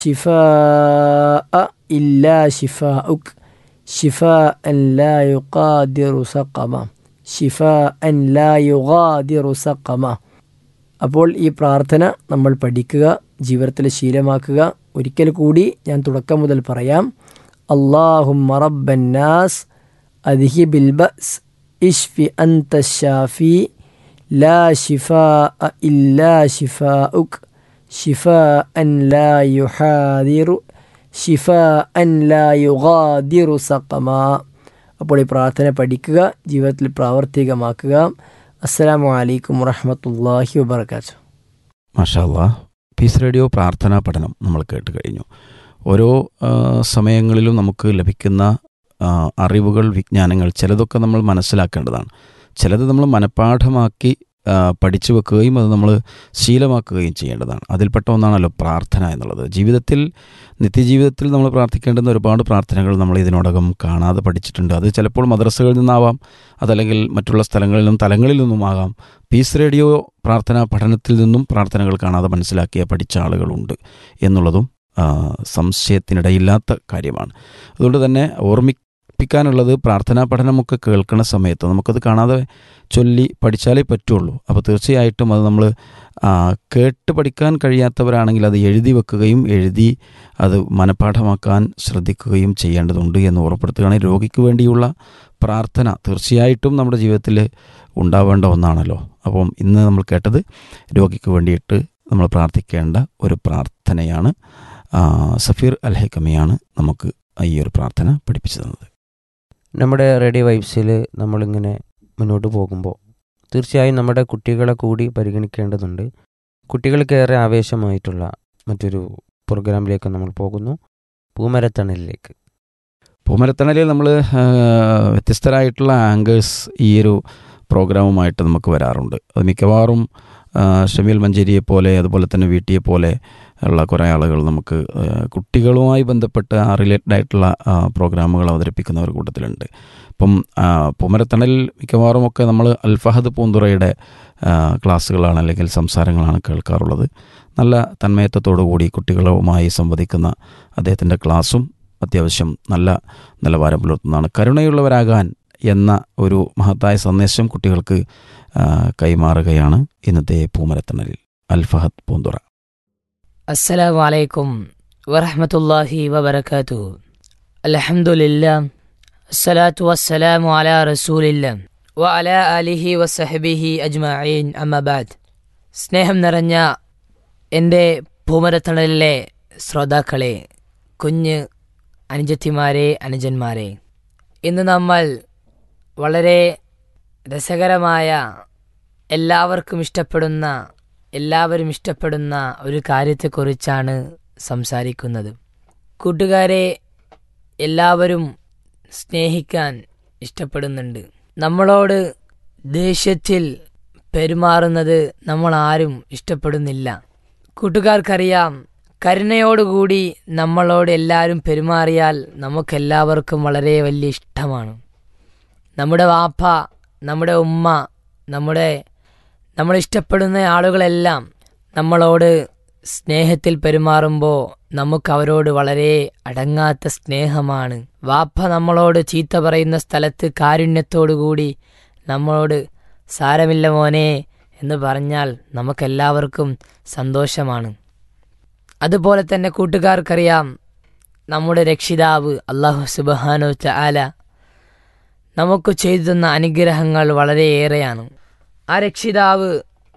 شفاء إلا شفاءك شفاء لا يغادر سقما شفاء لا يغادر سقما അപ്പോൾ ഈ പ്രാർത്ഥന നമ്മൾ പഠിക്കുക ജീവിതത്തിൽ ശീലമാക്കുക ഒരിക്കൽ കൂടി ഞാൻ തുടക്കം മുതൽ പറയാം അള്ളാഹും റബ്ബന്നാസ് അദ്ഹിബിൽ ബസ് ഇഷ്ഫി അന്ത ഷാഫി ലാ ഷിഫാ ഇല്ലാ ഷിഫാഉക് ഷിഫാ അൻ ലാ യുഹാദിറു ഷിഫാ അൻ ലാ യുഗാദിറു സഖമ അപ്പോൾ ഈ പ്രാർത്ഥന പഠിക്കുക ജീവിതത്തിൽ പ്രാവർത്തികമാക്കുക അസ്സലാമു അലൈക്കും വറഹമത്തല്ലാഹി വബർക്കാത്തു മാഷാല്ല പീസ് റേഡിയോ പ്രാർത്ഥനാ പഠനം നമ്മൾ കേട്ട് കഴിഞ്ഞു ഓരോ ആ, സമയങ്ങളിലും നമുക്ക് ലഭിക്കുന്ന ആ, അറിവുകൾ വിജ്ഞാനങ്ങൾ ചിലതൊക്കെ നമ്മൾ മനസ്സിലാക്കേണ്ടതാണ് ചിലത് നമ്മൾ മനഃപ്പാഠമാക്കി ആ, പഠിച്ചു വെക്കുകയും അത് നമ്മൾ ശീലമാക്കുകയും ചെയ്യേണ്ടതാണ് അതിൽപ്പെട്ട ഒന്നാണല്ലോ പ്രാർത്ഥന എന്നുള്ളത് ജീവിതത്തിൽ നിത്യജീവിതത്തിൽ നമ്മൾ പ്രാർത്ഥിക്കേണ്ടുന്ന ഒരുപാട് പ്രാർത്ഥനകൾ നമ്മൾ ഇതിനോടകം കാണാതെ പഠിച്ചിട്ടുണ്ട് അത് ചിലപ്പോൾ മദ്രസകളിൽ നിന്നാവാം അതല്ലെങ്കിൽ മറ്റുള്ള സ്ഥലങ്ങളിൽ നിന്നും തലങ്ങളിൽ നിന്നുമാകാം പീസ് റേഡിയോ പ്രാർത്ഥനാ പഠനത്തിൽ നിന്നും പ്രാർത്ഥനകൾ കാണാതെ മനസ്സിലാക്കിയ പഠിച്ച ആളുകളുണ്ട് എന്നുള്ളതും ആ, സംശയത്തിനിടയില്ലാത്ത കാര്യമാണ് അതുകൊണ്ട് തന്നെ ഓർമ്മിപ്പിക്കാനുള്ളത് പ്രാർത്ഥനാ പഠനമൊക്കെ കേൾക്കുന്ന സമയത്ത് നമുക്കത് കാണാതെ ചൊല്ലി പഠിച്ചാലേ പറ്റുള്ളൂ അപ്പോൾ തീർച്ചയായിട്ടും അത് നമ്മൾ ആ, കേട്ട് പഠിക്കാൻ കഴിയാത്തവരാണെങ്കിൽ അത് എഴുതി വെക്കുകയും എഴുതി അത് മനഃപ്പാഠമാക്കാൻ ശ്രദ്ധിക്കുകയും ചെയ്യേണ്ടതുണ്ട് എന്ന് ഉറപ്പെടുത്തുകയാണ് രോഗിക്ക് വേണ്ടിയുള്ള പ്രാർത്ഥന തീർച്ചയായിട്ടും നമ്മുടെ ജീവിതത്തിൽ ഉണ്ടാവേണ്ട ഒന്നാണല്ലോ അപ്പം ഇന്ന് നമ്മൾ കേട്ടത് രോഗിക്ക് വേണ്ടിയിട്ട് നമ്മൾ പ്രാർത്ഥിക്കേണ്ട ഒരു പ്രാർത്ഥനയാണ് ആ, സഫീർ അൽഹക്കമിയാണ് നമുക്ക് ഈ ഒരു പ്രാർത്ഥന പഠിപ്പിച്ചു തന്നത് നമ്മുടെ റേഡിയോ വൈബ്സിൽ നമ്മളിങ്ങനെ മുന്നോട്ട് പോകുമ്പോൾ തീർച്ചയായും നമ്മുടെ കുട്ടികളെ കൂടി പരിഗണിക്കേണ്ടതുണ്ട് കുട്ടികൾക്കേറെ ആവേശമായിട്ടുള്ള മറ്റൊരു പ്രോഗ്രാമിലേക്ക് നമ്മൾ പോകുന്നു പൂമരത്തണലിലേക്ക് പൂമരത്തണലിൽ നമ്മൾ വ്യത്യസ്തരായിട്ടുള്ള ആങ്കേഴ്സ് ഈ ഒരു പ്രോഗ്രാമുമായിട്ട് നമുക്ക് വരാറുണ്ട് അത് മിക്കവാറും ആ, ഷമീൽ മഞ്ചേരിയെ പോലെ അതുപോലെ തന്നെ വീട്ടിയെ പോലെ ഉള്ള കുറേ ആളുകൾ നമുക്ക് ആ, കുട്ടികളുമായി ബന്ധപ്പെട്ട് ആ റിലേറ്റഡ് ആയിട്ടുള്ള ആ, പ്രോഗ്രാമുകൾ അവതരിപ്പിക്കുന്നവർ കൂട്ടത്തിലുണ്ട് ഇപ്പം ആ, പൂമരത്തണൽ മിക്കവാറും ഒക്കെ നമ്മൾ അൽഫഹദ് പൂന്തുറയുടെ ആ, ക്ലാസ്സുകളാണ് അല്ലെങ്കിൽ സംസാരങ്ങളാണ് കേൾക്കാറുള്ളത് നല്ല തന്മയത്വത്തോടു കൂടി കുട്ടികളുമായി സംവദിക്കുന്ന അദ്ദേഹത്തിൻ്റെ ക്ലാസ്സും അത്യാവശ്യം നല്ല നിലവാരം പുലർത്തുന്നതാണ് കരുണയുള്ളവരാകാൻ എന്ന ഒരു മഹത്തായ സന്ദേശം കുട്ടികൾക്ക് ആ, കൈമാറുകയാണ് ഇന്നത്തെ പൂമരത്തണലിൽ അൽഫഹദ് പൂന്തുറ السلام عليكم ورحمة الله وبركاته الحمد لله الصلاة والسلام على رسول الله وعلى آله وصحبه أجمعين أما بعد സ്നേഹം നിറഞ്ഞ എൻ്റെ പൂമരത്തണലിലെ ശ്രോതാക്കളെ കുഞ്ഞ് അനുജത്തിമാരെ അനുജന്മാരെ ഇന്ന് നമ്മൾ വളരെ രസകരമായ എല്ലാവർക്കും ഇഷ്ടപ്പെടുന്ന എല്ലാവരും ഇഷ്ടപ്പെടുന്ന ഒരു കാര്യത്തെക്കുറിച്ചാണ് സംസാരിക്കുന്നത് കൂട്ടുകാരെ എല്ലാവരും സ്നേഹിക്കാൻ ഇഷ്ടപ്പെടുന്നുണ്ട് നമ്മളോട് ദേഷ്യത്തിൽ പെരുമാറുന്നത് നമ്മൾ ആരും ഇഷ്ടപ്പെടുന്നില്ല കൂട്ടുകാർക്കറിയാം കരുണയോടുകൂടി നമ്മളോട് എല്ലാവരും പെരുമാറിയാൽ നമുക്കെല്ലാവർക്കും വളരെ വലിയ ഇഷ്ടമാണ് നമ്മുടെ വാപ്പ നമ്മുടെ ഉമ്മ നമ്മുടെ നമ്മൾ ഇഷ്ടപ്പെടുന്ന ആളുകളെല്ലാം നമ്മളോട് സ്നേഹത്തിൽ പെരുമാറുമ്പോൾ നമുക്ക് അവരോട് വളരെ അടങ്ങാത്ത സ്നേഹമാണ് വാപ്പ നമ്മളോട് ചീത്ത പറയുന്ന സ്ഥലത്ത് കാരുണ്യത്തോടുകൂടി നമ്മളോട് സാരമില്ല മോനെ എന്ന് പറഞ്ഞാൽ നമുക്കെല്ലാവർക്കും സന്തോഷമാണ് അതുപോലെ തന്നെ കൂട്ടുകാർക്കറിയാം നമ്മുടെ രക്ഷിതാവ് അള്ളാഹു സുബഹാനോ ചാല നമുക്ക് ചെയ്തു തന്ന അനുഗ്രഹങ്ങൾ വളരെയേറെയാണ് ആ രക്ഷിതാവ്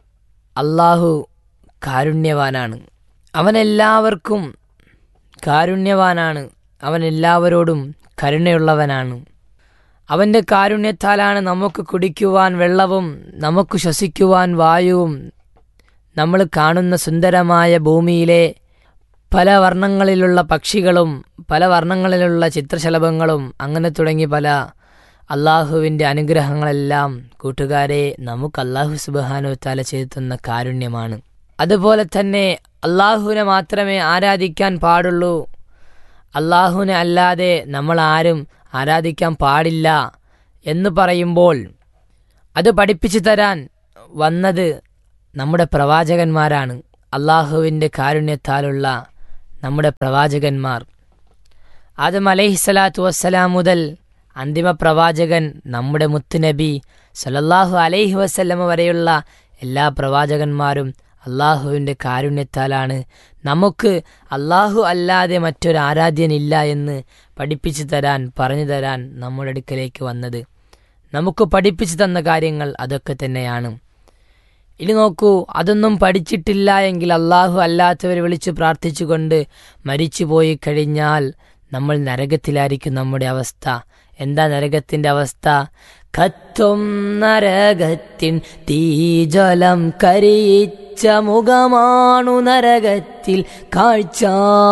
അള്ളാഹു കാരുണ്യവാനാണ് അവൻ എല്ലാവർക്കും കാരുണ്യവാനാണ് അവൻ എല്ലാവരോടും കരുണയുള്ളവനാണ് അവൻ്റെ കാരുണ്യത്താലാണ് നമുക്ക് കുടിക്കുവാൻ വെള്ളവും നമുക്ക് ശ്വസിക്കുവാൻ വായുവും നമ്മൾ കാണുന്ന സുന്ദരമായ ഭൂമിയിലെ പല വർണ്ണങ്ങളിലുള്ള പക്ഷികളും പല വർണ്ണങ്ങളിലുള്ള ചിത്രശലഭങ്ങളും അങ്ങനെ തുടങ്ങി പല അള്ളാഹുവിൻ്റെ അനുഗ്രഹങ്ങളെല്ലാം കൂട്ടുകാരെ നമുക്ക് അള്ളാഹു സുബാനു താല ചെയ്തു തന്ന കാരുണ്യമാണ് അതുപോലെ തന്നെ അള്ളാഹുവിനെ മാത്രമേ ആരാധിക്കാൻ പാടുള്ളൂ അള്ളാഹുവിനെ അല്ലാതെ നമ്മൾ ആരും ആരാധിക്കാൻ പാടില്ല എന്ന് പറയുമ്പോൾ അത് പഠിപ്പിച്ചു തരാൻ വന്നത് നമ്മുടെ പ്രവാചകന്മാരാണ് അള്ളാഹുവിൻ്റെ കാരുണ്യത്താലുള്ള നമ്മുടെ പ്രവാചകന്മാർ ആദം അലൈഹിസ്സലാത്തു വസ്സലാം മുതൽ അന്തിമ പ്രവാചകൻ നമ്മുടെ മുത്തുനബി സല്ലല്ലാഹു അലൈഹി വസല്ലമ വരെയുള്ള എല്ലാ പ്രവാചകന്മാരും അള്ളാഹുവിൻ്റെ കാരുണ്യത്താലാണ് നമുക്ക് അള്ളാഹു അല്ലാതെ മറ്റൊരു ആരാധ്യനില്ല എന്ന് പഠിപ്പിച്ചു തരാൻ പറഞ്ഞു തരാൻ നമ്മുടെ അടുക്കലേക്ക് വന്നത് നമുക്ക് പഠിപ്പിച്ചു തന്ന കാര്യങ്ങൾ അതൊക്കെ തന്നെയാണ് ഇനി നോക്കൂ അതൊന്നും പഠിച്ചിട്ടില്ല എങ്കിൽ അള്ളാഹു അല്ലാത്തവരെ വിളിച്ച് പ്രാർത്ഥിച്ചുകൊണ്ട് മരിച്ചുപോയി കഴിഞ്ഞാൽ നമ്മൾ നരകത്തിലായിരിക്കും നമ്മുടെ അവസ്ഥ എന്താ നരകത്തിന്റെ അവസ്ഥ കത്തും നരകത്തിൻ തീജലം കരിയിച്ച മുഖമാണു നരകത്തിൽ കാഴ്ച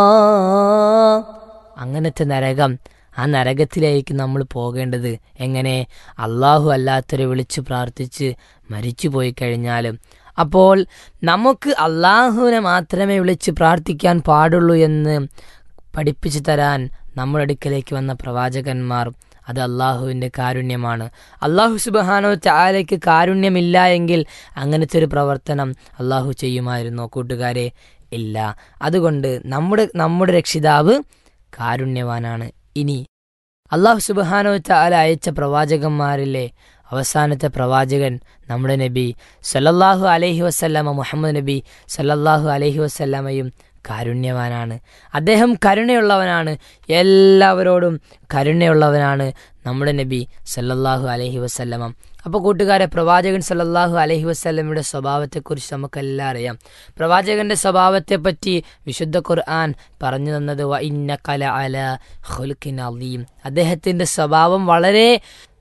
അങ്ങനത്തെ നരകം ആ നരകത്തിലായിരിക്കും നമ്മൾ പോകേണ്ടത് എങ്ങനെ അള്ളാഹു അല്ലാത്തവരെ വിളിച്ച് പ്രാർത്ഥിച്ച് മരിച്ചു പോയി കഴിഞ്ഞാലും അപ്പോൾ നമുക്ക് അള്ളാഹുവിനെ മാത്രമേ വിളിച്ച് പ്രാർത്ഥിക്കാൻ പാടുള്ളൂ എന്ന് പഠിപ്പിച്ചു തരാൻ നമ്മുടെ അടുക്കലേക്ക് വന്ന പ്രവാചകന്മാർ അത് അള്ളാഹുവിൻ്റെ കാരുണ്യമാണ് അള്ളാഹു സുബഹാനോ ചാലയ്ക്ക് കാരുണ്യമില്ല എങ്കിൽ അങ്ങനത്തെ ഒരു പ്രവർത്തനം അള്ളാഹു ചെയ്യുമായിരുന്നോ കൂട്ടുകാരെ ഇല്ല അതുകൊണ്ട് നമ്മുടെ നമ്മുടെ രക്ഷിതാവ് കാരുണ്യവാനാണ് ഇനി അള്ളാഹു സുബഹാനോ ചാല അയച്ച പ്രവാചകന്മാരിലെ അവസാനത്തെ പ്രവാചകൻ നമ്മുടെ നബി സല്ലല്ലാഹു അലൈഹി വസല്ലമ മുഹമ്മദ് നബി സല്ലല്ലാഹു അലൈഹി വസല്ലമയും കാരുണ്യവാനാണ് അദ്ദേഹം കരുണയുള്ളവനാണ് എല്ലാവരോടും കരുണയുള്ളവനാണ് നമ്മുടെ നബി സല്ലല്ലാഹു അലൈഹി വസല്ലമ അപ്പോൾ കൂട്ടുകാരെ പ്രവാചകൻ സല്ലല്ലാഹു അലൈഹി വസല്ലമയുടെ സ്വഭാവത്തെക്കുറിച്ച് നമുക്കെല്ലാം അറിയാം പ്രവാചകന്റെ സ്വഭാവത്തെപ്പറ്റി വിശുദ്ധ ഖുർആൻ പറഞ്ഞു തന്നത് വ ഇന്ന കല അല ഹുൽക്കിൻ അലീം അദ്ദേഹത്തിന്റെ സ്വഭാവം വളരെ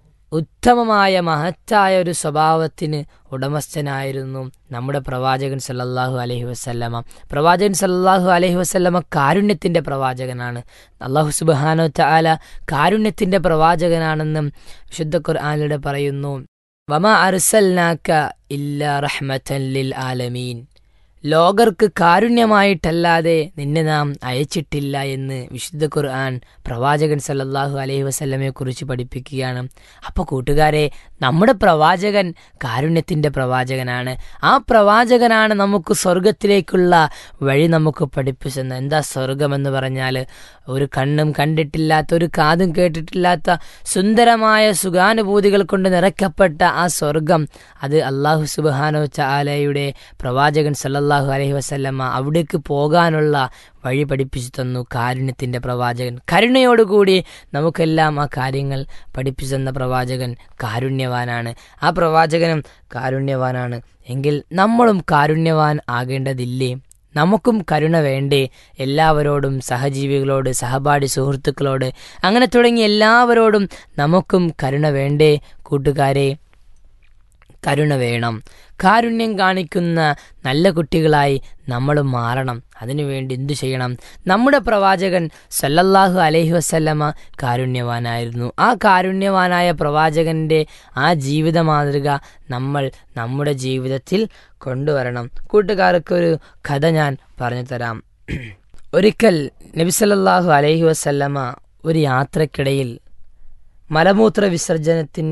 ഉത്തമമായ മഹത്തായ ഒരു സ്വഭാവത്തിന് ഉടമസ്ഥനായിരുന്നു നമ്മുടെ പ്രവാചകൻ സല്ലല്ലാഹു അലൈഹി വസല്ലമ പ്രവാചകൻ സല്ലല്ലാഹു അലൈഹി വസല്ലമ കാരുണ്യത്തിന്റെ പ്രവാചകനാണ് അള്ളാഹു സുബ്ഹാനഹു തആല കാരുണ്യത്തിന്റെ പ്രവാചകനാണെന്നും വിശുദ്ധ ഖുർആനിലൂടെ പറയുന്നു വമ അർസൽനാക ഇല്ലാ റഹ്മത്തൻ ലിൽ ആലമീൻ ലോകർക്ക് കാരുണ്യമായിട്ടല്ലാതെ നിന്നെ നാം അയച്ചിട്ടില്ല എന്ന് വിശുദ്ധ ഖുർആൻ പ്രവാചകൻ സല്ലല്ലാഹു അലൈഹി വസല്ലമയെ കുറിച്ച് പഠിപ്പിക്കുകയാണ് അപ്പോൾ കൂട്ടുകാരെ നമ്മുടെ പ്രവാചകൻ കാരുണ്യത്തിൻ്റെ പ്രവാചകനാണ് ആ പ്രവാചകനാണ് നമുക്ക് സ്വർഗത്തിലേക്കുള്ള വഴി നമുക്ക് പഠിപ്പിച്ചത് എന്താ സ്വർഗമെന്ന് പറഞ്ഞാൽ ഒരു കണ്ണും കണ്ടിട്ടില്ലാത്ത ഒരു കാതും കേട്ടിട്ടില്ലാത്ത സുന്ദരമായ സുഖാനുഭൂതികൾ കൊണ്ട് നിറയ്ക്കപ്പെട്ട ആ സ്വർഗം അത് അള്ളാഹു സുബാനോ ചാലയുടെ പ്രവാചകൻ സല്ലല്ലാഹു അലൈഹി വസല്ലമ്മ അവിടേക്ക് പോകാനുള്ള വഴി പഠിപ്പിച്ചു തന്നു കാരുണ്യത്തിൻ്റെ പ്രവാചകൻ കരുണയോടുകൂടി നമുക്കെല്ലാം ആ കാര്യങ്ങൾ പഠിപ്പിച്ചു തന്ന പ്രവാചകൻ കാരുണ്യവാനാണ് ആ പ്രവാചകനും കാരുണ്യവാനാണ് എങ്കിൽ നമ്മളും കാരുണ്യവാൻ ആകേണ്ടതില്ലേ നമുക്കും കരുണ വേണ്ടേ എല്ലാവരോടും സഹജീവികളോട് സഹപാഠി സുഹൃത്തുക്കളോട് അങ്ങനെ തുടങ്ങി എല്ലാവരോടും നമുക്കും കരുണ വേണ്ടേ കൂട്ടുകാരെ കരുണ വേണം കാരുണ്യം കാണിക്കുന്ന നല്ല കുട്ടികളായി നമ്മൾ മാറണം അതിനുവേണ്ടി എന്തു ചെയ്യണം നമ്മുടെ പ്രവാചകൻ സല്ലല്ലാഹു അലൈഹി വസല്ലമ കാരുണ്യവാനായിരുന്നു ആ കാരുണ്യവാനായ പ്രവാചകന്റെ ആ ജീവിത മാതൃക നമ്മൾ നമ്മുടെ ജീവിതത്തിൽ കൊണ്ടുവരണം കൂട്ടുകാർക്കൊരു കഥ ഞാൻ പറഞ്ഞു തരാം ഒരിക്കൽ നബി സല്ലല്ലാഹു അലൈഹി വസല്ലമ ഒരു യാത്രക്കിടയിൽ മലമൂത്ര വിസർജനത്തിൻ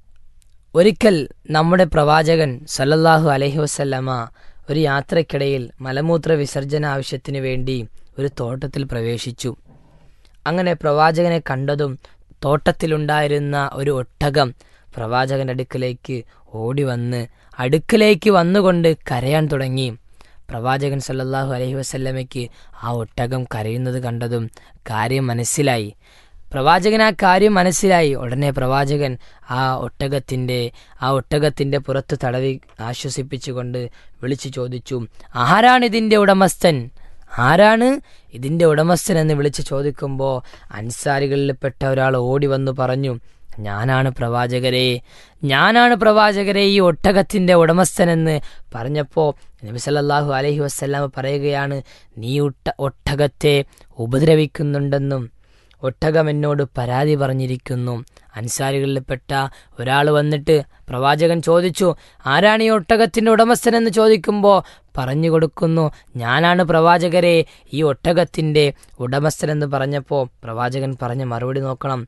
ഒരിക്കൽ നമ്മുടെ പ്രവാചകൻ സല്ലല്ലാഹു അലൈഹി വസല്ലമ ഒരു യാത്രക്കിടയിൽ മലമൂത്ര വിസർജന ആവശ്യത്തിന് വേണ്ടി ഒരു തോട്ടത്തിൽ പ്രവേശിച്ചു അങ്ങനെ പ്രവാചകനെ കണ്ടതും തോട്ടത്തിലുണ്ടായിരുന്ന ഒരു ഒട്ടകം പ്രവാചകന്റെ അടുക്കലേക്ക് ഓടി വന്ന് അടുക്കലേക്ക് വന്നുകൊണ്ട് കരയാൻ തുടങ്ങി പ്രവാചകൻ സല്ലല്ലാഹു അലൈഹി വസല്ലമയ്ക്ക് ആ ഒട്ടകം കരയുന്നത് കണ്ടതും കാര്യം മനസ്സിലായി പ്രവാചകൻ ആ കാര്യം മനസ്സിലായി ഉടനെ പ്രവാചകൻ ആ ഒട്ടകത്തിൻ്റെ ആ ഒട്ടകത്തിൻ്റെ പുറത്ത് തടവി ആശ്വസിപ്പിച്ചുകൊണ്ട് വിളിച്ചു ചോദിച്ചു ആരാണ് ഇതിൻ്റെ ഉടമസ്ഥൻ ആരാണ് ഇതിൻ്റെ ഉടമസ്ഥൻ എന്ന് വിളിച്ചു ചോദിക്കുമ്പോൾ അൻസാരികളിൽപ്പെട്ട ഒരാൾ ഓടി വന്നു പറഞ്ഞു ഞാനാണ് പ്രവാചകരെ ഞാനാണ് പ്രവാചകരെ ഈ ഒട്ടകത്തിൻ്റെ ഉടമസ്ഥനെന്ന് പറഞ്ഞപ്പോൾ നബി സല്ലല്ലാഹു അലൈഹി വസ്ലാം പറയുകയാണ് നീ ഒട്ട ഒട്ടകത്തെ ഉപദ്രവിക്കുന്നുണ്ടെന്നും ഒട്ടകം എന്നോട് പരാതി പറഞ്ഞിരിക്കുന്നു അൻസാരികളിൽപ്പെട്ട ഒരാൾ വന്നിട്ട് പ്രവാചകൻ ചോദിച്ചു ആരാണ് ഈ ഒട്ടകത്തിൻ്റെ ഉടമസ്ഥനെന്ന് ചോദിക്കുമ്പോൾ പറഞ്ഞു കൊടുക്കുന്നു ഞാനാണ് പ്രവാചകരെ ഈ ഒട്ടകത്തിൻ്റെ ഉടമസ്ഥനെന്ന് പറഞ്ഞപ്പോൾ പ്രവാചകൻ പറഞ്ഞ മറുപടി നോക്കണം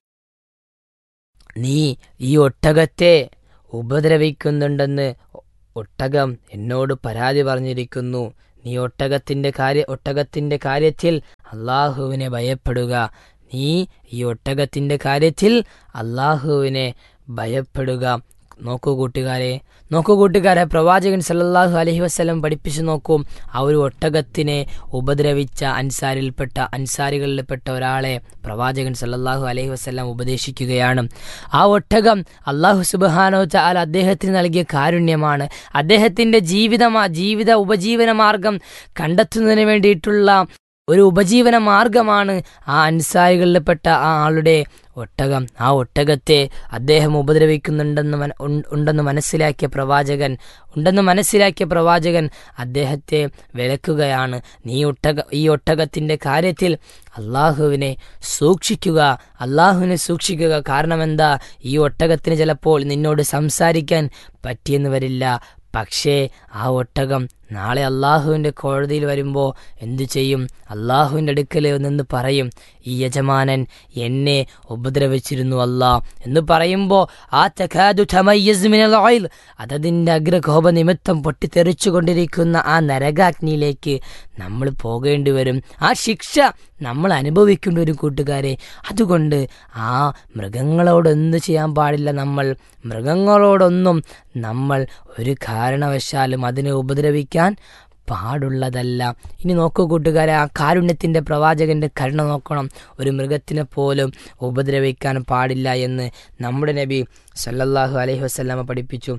നീ ഈ ഒട്ടകത്തെ ഉപദ്രവിക്കുന്നുണ്ടെന്ന് ഒട്ടകം എന്നോട് പരാതി പറഞ്ഞിരിക്കുന്നു നീ ഒട്ടകത്തിൻ്റെ കാര്യ ഒട്ടകത്തിൻ്റെ കാര്യത്തിൽ അള്ളാഹുവിനെ ഭയപ്പെടുക നീ ഈ ഒട്ടകത്തിൻ്റെ കാര്യത്തിൽ അള്ളാഹുവിനെ ഭയപ്പെടുക നോക്കൂ കൂട്ടുകാരെ നോക്കൂ കൂട്ടുകാരെ പ്രവാചകൻ സല്ലല്ലാഹു അലൈഹി വസ്ലം പഠിപ്പിച്ചു നോക്കൂ ആ ഒരു ഒട്ടകത്തിനെ ഉപദ്രവിച്ച അൻസാരിൽപ്പെട്ട അൻസാരികളിൽപ്പെട്ട ഒരാളെ പ്രവാചകൻ സല്ലല്ലാഹു അലൈഹി വസ്ലം ഉപദേശിക്കുകയാണ് ആ ഒട്ടകം അള്ളാഹു സുബാനോ ചാൽ അദ്ദേഹത്തിന് നൽകിയ കാരുണ്യമാണ് അദ്ദേഹത്തിൻ്റെ ജീവിതമാ ജീവിത ഉപജീവന മാർഗം കണ്ടെത്തുന്നതിന് വേണ്ടിയിട്ടുള്ള ഒരു ഉപജീവന മാർഗമാണ് ആ അൻസാരികളിൽപ്പെട്ട ആ ആളുടെ ഒട്ടകം ആ ഒട്ടകത്തെ അദ്ദേഹം ഉപദ്രവിക്കുന്നുണ്ടെന്ന് മന- ഉൺ- ഉണ്ടെന്ന് മനസ്സിലാക്കിയ പ്രവാചകൻ ഉണ്ടെന്ന് മനസ്സിലാക്കിയ പ്രവാചകൻ അദ്ദേഹത്തെ വിലക്കുകയാണ് നീ ഒട്ടക ഈ ഒട്ടകത്തിൻ്റെ കാര്യത്തിൽ അള്ളാഹുവിനെ സൂക്ഷിക്കുക അള്ളാഹുവിനെ സൂക്ഷിക്കുക കാരണം എന്താ ഈ ഒട്ടകത്തിന് ചിലപ്പോൾ നിന്നോട് സംസാരിക്കാൻ പറ്റിയെന്ന് വരില്ല പക്ഷേ ആ ഒട്ടകം നാളെ അള്ളാഹുവിൻ്റെ കോടതിയിൽ വരുമ്പോൾ എന്തു ചെയ്യും അള്ളാഹുവിൻ്റെ അടുക്കൽ നിന്ന് പറയും ഈ യജമാനൻ എന്നെ ഉപദ്രവിച്ചിരുന്നു അല്ലാ എന്ന് പറയുമ്പോൾ ആ തകാദു തമയ്യസ് മിനൽ ഓയിൽ അതതിൻ്റെ അഗ്രകോപ നിമിത്തം പൊട്ടിത്തെറിച്ചുകൊണ്ടിരിക്കുന്ന ആ നരകാഗ്നിയിലേക്ക് നമ്മൾ പോകേണ്ടി വരും ആ ശിക്ഷ നമ്മൾ അനുഭവിക്കേണ്ട ഒരു കൂട്ടുകാരെ അതുകൊണ്ട് ആ മൃഗങ്ങളോട് എന്ത് ചെയ്യാൻ പാടില്ല നമ്മൾ മൃഗങ്ങളോടൊന്നും നമ്മൾ ഒരു കാരണവശാലും അതിനെ ഉപദ്രവിക്കാൻ പാടുള്ളതല്ല ഇനി നോക്കൂ കൂട്ടുകാരെ ആ കാരുണ്യത്തിൻ്റെ പ്രവാചകന്റെ കരുണ നോക്കണം ഒരു മൃഗത്തിനെ പോലും ഉപദ്രവിക്കാൻ പാടില്ല എന്ന് നമ്മുടെ നബി സല്ലല്ലാഹു അലൈഹി വസല്ലമ പഠിപ്പിച്ചു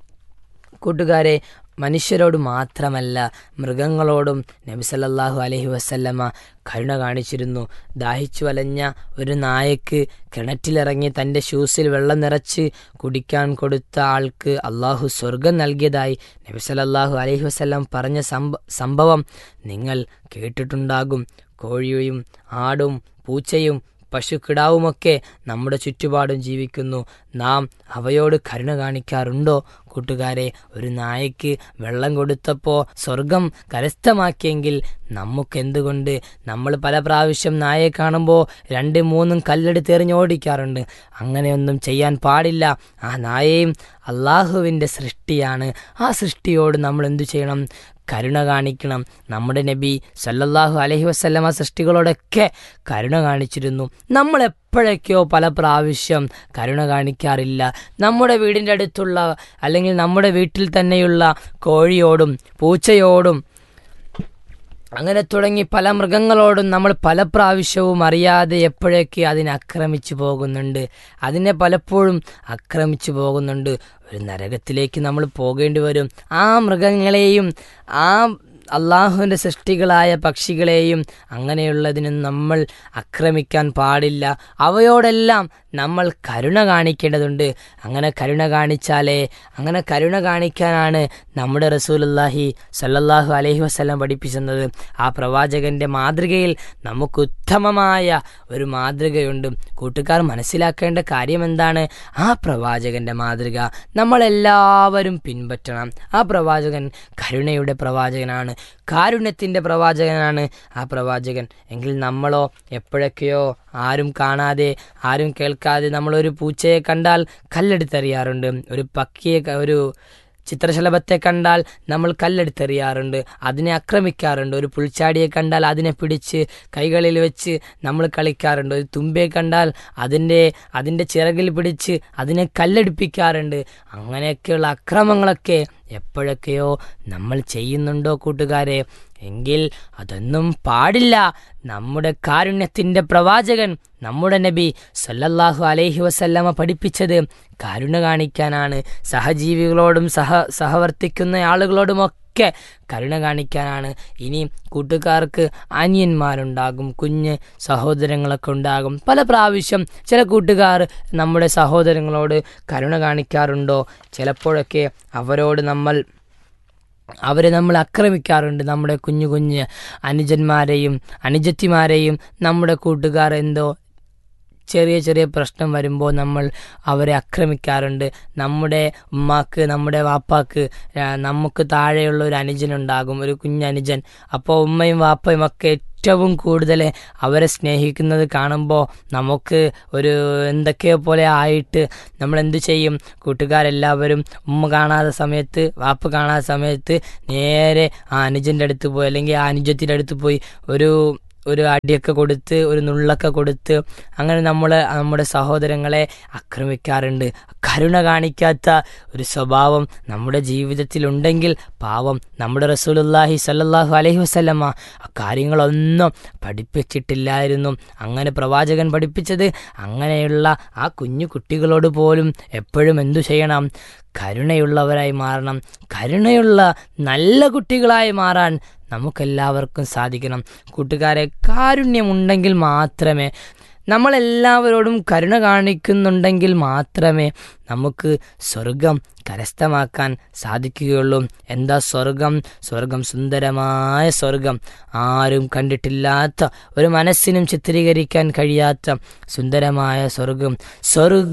കൂട്ടുകാരെ മനുഷ്യരോട് മാത്രമല്ല മൃഗങ്ങളോടും നബി സല്ലല്ലാഹു അലൈഹി വസല്ലമ കരുണ കാണിച്ചിരുന്നു ദാഹിച്ചു വലഞ്ഞ ഒരു നായക്ക് കിണറ്റിലിറങ്ങി തൻ്റെ ഷൂസിൽ വെള്ളം നിറച്ച് കുടിക്കാൻ കൊടുത്ത ആൾക്ക് അള്ളാഹു സ്വർഗം നൽകിയതായി നബി സല്ലല്ലാഹു അലൈഹി വസല്ലം പറഞ്ഞ സംഭ സംഭവം നിങ്ങൾ കേട്ടിട്ടുണ്ടാകും കോഴിയും ആടും പൂച്ചയും പശുക്കിടാവുമൊക്കെ നമ്മുടെ ചുറ്റുപാടും ജീവിക്കുന്നു നാം അവയോട് കരുണ കാണിക്കാറുണ്ടോ കൂട്ടുകാരെ ഒരു നായക്ക് വെള്ളം കൊടുത്തപ്പോൾ സ്വർഗം കരസ്ഥമാക്കിയെങ്കിൽ നമുക്കെന്തുകൊണ്ട് നമ്മൾ പല പ്രാവശ്യം നായയെ കാണുമ്പോൾ രണ്ട് മൂന്നും കല്ലെടുത്ത് എറിഞ്ഞ് ഓടിക്കാറുണ്ട് അങ്ങനെയൊന്നും ചെയ്യാൻ പാടില്ല ആ നായയും അള്ളാഹുവിൻ്റെ സൃഷ്ടിയാണ് ആ സൃഷ്ടിയോട് നമ്മൾ എന്തു ചെയ്യണം കരുണ കാണിക്കണം നമ്മുടെ നബി സല്ലല്ലാഹു അലൈഹി വസല്ലമ സൃഷ്ടികളോടൊക്കെ കരുണ കാണിച്ചിരുന്നു നമ്മൾ എപ്പോഴൊക്കെയോ പല പ്രാവശ്യം കരുണ കാണിക്കാറില്ല നമ്മുടെ വീടിൻ്റെ അടുത്തുള്ള അല്ലെങ്കിൽ നമ്മുടെ വീട്ടിൽ തന്നെയുള്ള കോഴിയോടും പൂച്ചയോടും അങ്ങനെ തുടങ്ങി പല മൃഗങ്ങളോടും നമ്മൾ പല പ്രാവശ്യവും അറിയാതെ എപ്പോഴൊക്കെ അതിനെ ആക്രമിച്ചു പോകുന്നുണ്ട് അതിനെ പലപ്പോഴും ആക്രമിച്ചു പോകുന്നുണ്ട് ഒരു നരകത്തിലേക്ക് നമ്മൾ പോകേണ്ടി വരും ആ മൃഗങ്ങളെയും ആ അള്ളാഹുവിൻ്റെ സൃഷ്ടികളായ പക്ഷികളെയും അങ്ങനെയുള്ളതിന് നമ്മൾ ആക്രമിക്കാൻ പാടില്ല അവയോടെല്ലാം നമ്മൾ കരുണ കാണിക്കേണ്ടതുണ്ട് അങ്ങനെ കരുണ കാണിച്ചാലേ അങ്ങനെ കരുണ കാണിക്കാനാണ് നമ്മുടെ റസൂലുല്ലാഹി സല്ലല്ലാഹു അലൈഹി വസ്ലം പഠിപ്പിച്ചത് ആ പ്രവാചകന്റെ മാതൃകയിൽ നമുക്ക് ഉത്തമമായ ഒരു മാതൃകയുണ്ട് കൂട്ടുകാർ മനസ്സിലാക്കേണ്ട കാര്യം എന്താണ് ആ പ്രവാചകന്റെ മാതൃക നമ്മളെല്ലാവരും പിൻപറ്റണം ആ പ്രവാചകൻ കരുണയുടെ പ്രവാചകനാണ് കാരുണ്യത്തിൻ്റെ പ്രവാചകനാണ് ആ പ്രവാചകൻ എങ്കിൽ നമ്മളോ എപ്പോഴൊക്കെയോ ആരും കാണാതെ ആരും കേൾക്കാതെ നമ്മളൊരു പൂച്ചയെ കണ്ടാൽ കല്ലെടുത്തെറിയാറുണ്ട് ഒരു പക്കിയെ ക- ഒരു ചിത്രശലഭത്തെ കണ്ടാൽ നമ്മൾ കല്ലെടുത്തെറിയാറുണ്ട് അതിനെ ആക്രമിക്കാറുണ്ട് ഒരു പുൽച്ചാടിയെ കണ്ടാൽ അതിനെ പിടിച്ച് കൈകളിൽ വെച്ച് നമ്മൾ കളിക്കാറുണ്ട് ഒരു തുമ്പിയെ കണ്ടാൽ അതിൻ്റെ അതിൻ്റെ ചിറകിൽ പിടിച്ച് അതിനെ കല്ലെടുപ്പിക്കാറുണ്ട് അങ്ങനെയൊക്കെയുള്ള അക്രമങ്ങളൊക്കെ എപ്പോഴൊക്കെയോ നമ്മൾ ചെയ്യുന്നുണ്ടോ കൂട്ടുകാരെ എങ്കിൽ അതൊന്നും പാടില്ല നമ്മുടെ കാരുണ്യത്തിൻ്റെ പ്രവാചകൻ നമ്മുടെ നബി സല്ലല്ലാഹു അലൈഹി വസല്ലമ പഠിപ്പിച്ചത് കരുണ കാണിക്കാനാണ് സഹജീവികളോടും സഹ സഹവർത്തിക്കുന്ന ആളുകളോടുമൊക്കെ കരുണ കാണിക്കാനാണ് ഇനി കൂട്ടുകാർക്ക് അനിയന്മാരുണ്ടാകും കുഞ്ഞ് സഹോദരങ്ങളൊക്കെ ഉണ്ടാകും പല പ്രാവശ്യം ചില കൂട്ടുകാർ നമ്മുടെ സഹോദരങ്ങളോട് കരുണ കാണിക്കാറുണ്ടോ ചിലപ്പോഴൊക്കെ അവരോട് നമ്മൾ അവരെ നമ്മൾ ആക്രമിക്കാറുണ്ട് നമ്മുടെ കുഞ്ഞു കുഞ്ഞ് അനുജന്മാരെയും അനുജത്തിമാരെയും നമ്മുടെ കൂട്ടുകാർ എന്തോ ചെറിയ ചെറിയ പ്രശ്നം വരുമ്പോൾ നമ്മൾ അവരെ ആക്രമിക്കാറുണ്ട് നമ്മുടെ ഉമ്മാക്ക് നമ്മുടെ വാപ്പാക്ക് ആ, നമുക്ക് താഴെയുള്ള ഒരു അനുജനുണ്ടാകും ഒരു കുഞ്ഞനുജൻ അപ്പോൾ ഉമ്മയും വാപ്പയും ഒക്കെ ഏറ്റവും കൂടുതൽ അവരെ സ്നേഹിക്കുന്നത് കാണുമ്പോൾ നമുക്ക് ഒരു എന്തൊക്കെയോ പോലെ ആയിട്ട് നമ്മൾ എന്തു ചെയ്യും കൂട്ടുകാരെല്ലാവരും ഉമ്മ കാണാത്ത സമയത്ത് വാപ്പ് കാണാത്ത സമയത്ത് നേരെ ആ അനുജൻ്റെ അടുത്ത് പോയി അല്ലെങ്കിൽ ആ അനുജത്തിൻ്റെ അടുത്ത് പോയി ഒരു ഒരു അടിയൊക്കെ കൊടുത്ത് ഒരു നുള്ളൊക്കെ കൊടുത്ത് അങ്ങനെ നമ്മൾ നമ്മുടെ സഹോദരങ്ങളെ ആക്രമിക്കാറുണ്ട് കരുണ കാണിക്കാത്ത ഒരു സ്വഭാവം നമ്മുടെ ജീവിതത്തിലുണ്ടെങ്കിൽ പാവം നമ്മുടെ റസൂലുല്ലാഹി സല്ലല്ലാഹു അലൈഹി വസല്ലമ്മ ആ കാര്യങ്ങളൊന്നും പഠിപ്പിച്ചിട്ടില്ലായിരുന്നു അങ്ങനെ പ്രവാചകൻ പഠിപ്പിച്ചത് അങ്ങനെയുള്ള ആ കുഞ്ഞു കുട്ടികളോട് പോലും എപ്പോഴും എന്തു ചെയ്യണം കരുണയുള്ളവരായി മാറണം കരുണയുള്ള നല്ല കുട്ടികളായി മാറാൻ നമുക്കെല്ലാവർക്കും സാധിക്കണം കൂട്ടുകാരെ കാരുണ്യമുണ്ടെങ്കിൽ മാത്രമേ നമ്മളെല്ലാവരോടും കരുണ കാണിക്കുന്നുണ്ടെങ്കിൽ മാത്രമേ നമുക്ക് സ്വർഗം കരസ്ഥമാക്കാൻ സാധിക്കുകയുള്ളൂ എന്താ സ്വർഗം സ്വർഗം സുന്ദരമായ സ്വർഗം ആരും കണ്ടിട്ടില്ലാത്ത ഒരു മനസ്സിനും ചിത്രീകരിക്കാൻ കഴിയാത്ത സുന്ദരമായ സ്വർഗം സ്വർഗ